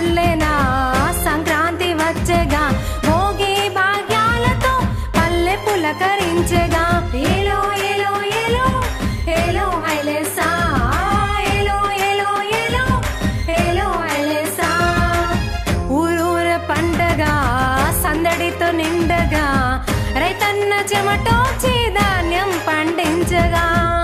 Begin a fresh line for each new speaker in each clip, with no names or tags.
పల్లెనా సంక్రాంతి వచ్చేగా భోగి భాగ్యాలతో పల్లె పులకరించెగా ఏలో ఏలో ఏలో ఏలో హైలేసా ఏలో ఏలో ఏలో ఏలో హైలేసా ఊరూర పండగ సందడితో నిండగా రైతన్న చెమటోచి ధాన్యం పండించగా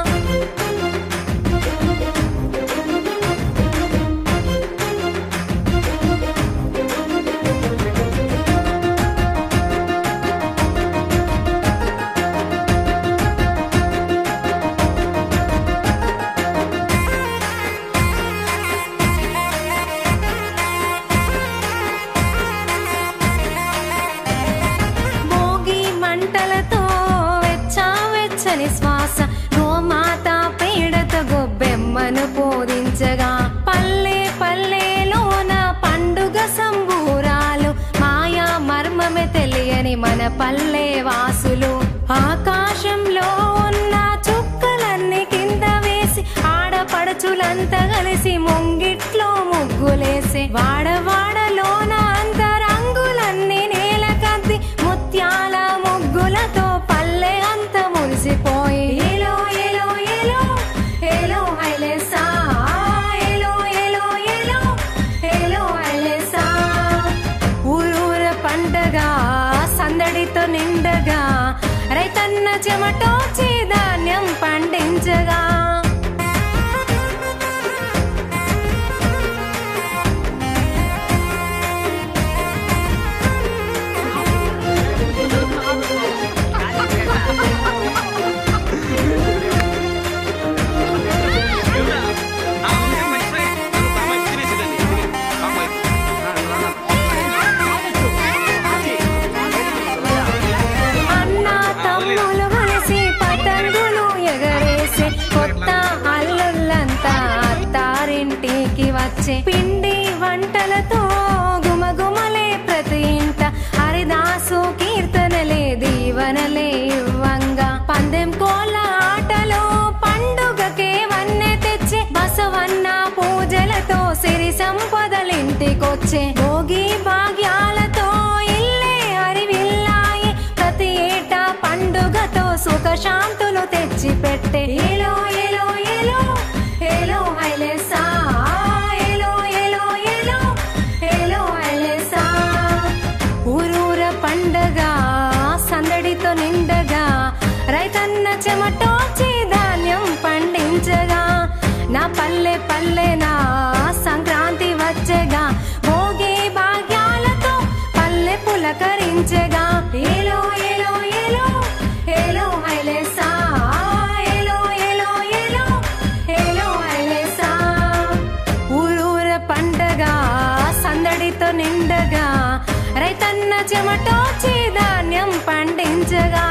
భోగి మంటలతో వెచ్చా వెచ్చని శ్వాస గోమాత పీడత గొబ్బెమ్మను పోదించగా పల్లె పల్లెలోన పండుగ సంబూరాలు మాయా మర్మమే తెలియని మన పల్లె వాసులు ఆకాశంలో ఉన్న చుక్కలన్నీ కింద వేసి ఆడపడచులంతా కలిసి ముంగిట్లో ముగ్గులేసి వాడవాడలోన అంత రంగులన్నీ నేల కద్ది ముత్యాల ముగ్గులతో పల్లె అంత మురిసిపోయి ఏలో ఏలో ఏలో ఏలో హైలేసా ఏలో ఏలో ఏలో ఏలో హైలేసా ఊరూర పండగ సందడితో నిండగా రైతన్న చెమటోచి ధాన్యం పండించగా అన్న తమ్ములు కలిసి పతంగులు ఎగరేసి కొత్త అల్లుళ్ళంతా అత్తారింటికి వచ్చే పిండి వంటలతో గుమగుమలే ప్రతి ఇంట హరిదాసు కీర్తనలే దీవనలే ఇవ్వంగా పందెం కోళ్ళ ఆటలో పండుగకే వన్నె తెచ్చి బసవన్న పూజలతో సిరి సంపదలింటికొచ్చే భోగి భాగ్యాలతో ఇల్లే హరివిల్లాయి ప్రతి ఏటా పండుగతో సుఖ శాంతులు తెచ్చి పెట్టే ఏలో ఏలో ఏలో ఏలో హైలేసా ఏలో ఏలో ఏలో ఏలో హైలేసా ఊరూర పండగ సందడితో నిండగా రైతన్న చెమటోచి ధాన్యం పండించగా నా పల్లె పల్లెనా సంక్రాంతి వచ్చేగా భోగి భాగ్యాలతో పల్లె పులకరించెగా ఏలో ఏలో ఏలో ఏలో హైలేసా ఏలో ఏలో ఏలో ఏలో హైలేసా ఊరూర పండగ సందడితో నిండగా రైతన్న చెమటోచి ధాన్యం పండించగా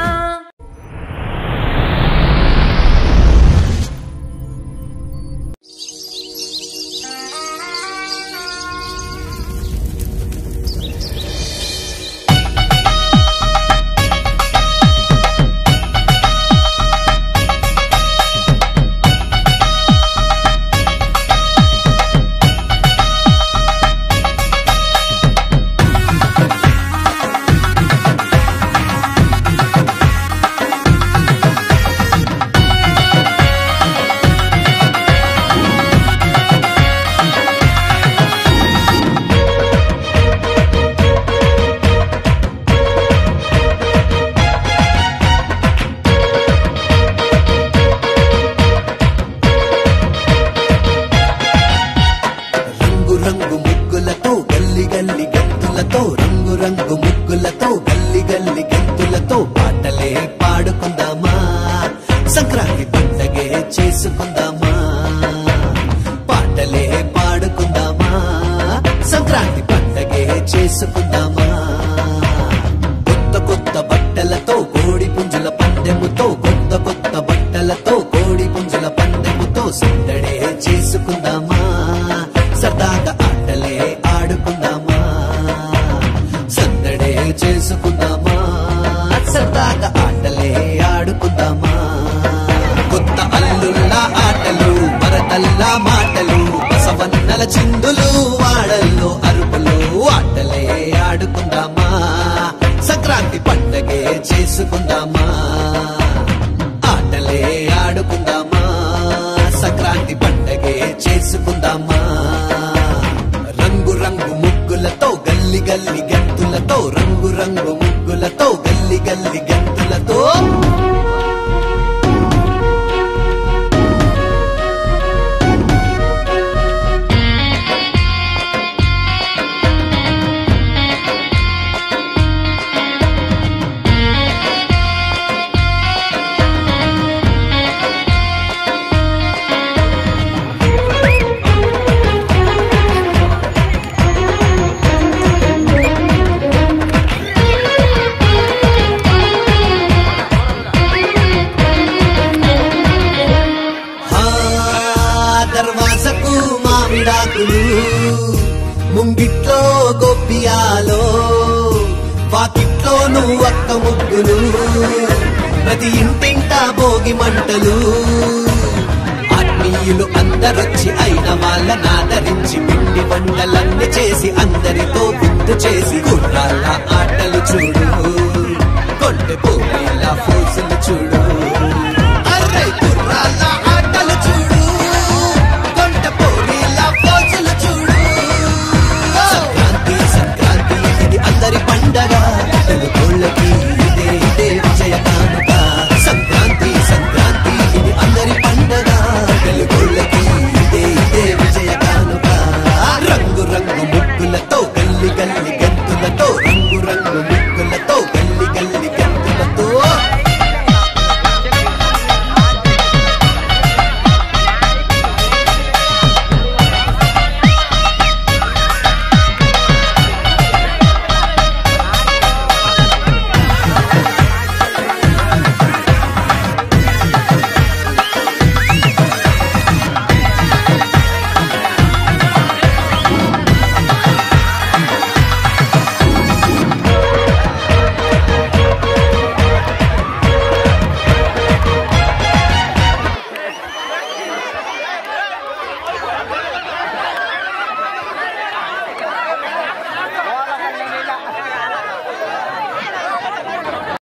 రంగు రంగు ముగ్గులతో గల్లి గల్లి గంతులతో రంగు రంగు ముగ్గులతో గల్లి గల్లి గంతులతో పాటలే పాడుకుందామా సంక్రాంతి పండగే చేసుకుందామా పాటలే పాడుకుందామా సంక్రాంతి పండగే చేసుకుందామా కొత్త కొత్త బట్టలతో కోడి పుంజుల పందెముతో కొత్త కొత్త బట్టలతో కోడి పుంజుల పందెముతో సందడే చేసుకుందామా సరదాగా ఆటలే ఆడుకుందామా సందడే చేసుకుందామా సరదాగా ఆటలే ఆడుకుందామా కొత్త అల్లుళ్ళ ఆటలు మరతల్లా మాటలు బసవన్నల చిందులు వాడల్లో అరుపు పండగే చేసుకుందామా ఆటలే ఆడుకుందామా సంక్రాంతి పండగే చేసుకుందామా రంగు రంగు ముగ్గులతో గల్లి గల్లి గంతులతో రంగు రంగు ముగ్గులతో గల్లి గల్లి గంతులతో ఆ దర్వాజకు మామిడాకులు ముంగిట్లో గొప్పియాలో వాకిట్లో నువ్వు అక్క ముగ్గులు ప్రతి ఇంటింట భోగి మంటలు ఆత్మీయులు అందరొచ్చి అయిన వాళ్ళని ఆదరించి పిండి వంటలన్నీ చేసి అందరితో గుర్తు చేసి గుర్రాల ఆటలు చూడు కొంటె పోలీల ఫోసులు చూడు అర్రే గుర్రాల